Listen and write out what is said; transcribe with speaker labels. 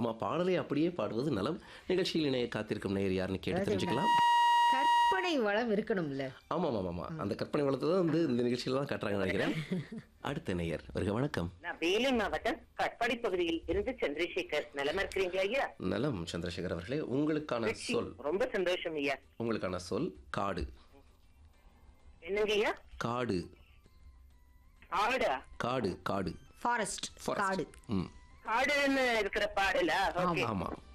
Speaker 1: ஆமா பாடலை அப்படியே பாடுவது நலம் நிகழ்ச்சியில் இணைய காத்திருக்கும் நேயர் யாருன்னு கேட்டு
Speaker 2: அதாவது
Speaker 1: தெரிஞ்சுக்கலாம்
Speaker 2: கற்பனை வளம் இருக்கணும்ல
Speaker 1: ஆமாம் ஆமாம் ஆமாம் அந்த கற்பனை வளத்தை தான் வந்து இந்த நிகழ்ச்சியில் தான் காட்டுறாங்கன்னு நினைக்கிறேன் அடுத்த நேயர் வருக வணக்கம்
Speaker 3: நான் வேலூர் மாவட்டம் கட்பாடி பகுதியில் இருந்து சந்திரசேகர் நலமா இருக்கிறீங்களா ஐயா
Speaker 1: நலம் சந்திரசேகர் அவர்களே உங்களுக்கான சொல்
Speaker 3: ரொம்ப சந்தோஷம் ஐயா
Speaker 1: உங்களுக்கான சொல் காடு
Speaker 3: என்னங்க ஐயா
Speaker 1: காடு
Speaker 3: ஆடா
Speaker 1: காடு காடு
Speaker 2: ஃபாரஸ்ட்
Speaker 1: Forest.
Speaker 2: காடு
Speaker 1: ம்
Speaker 3: காடுன்னு இருக்கிற பாடலா ஓகே
Speaker 1: ஆமாம்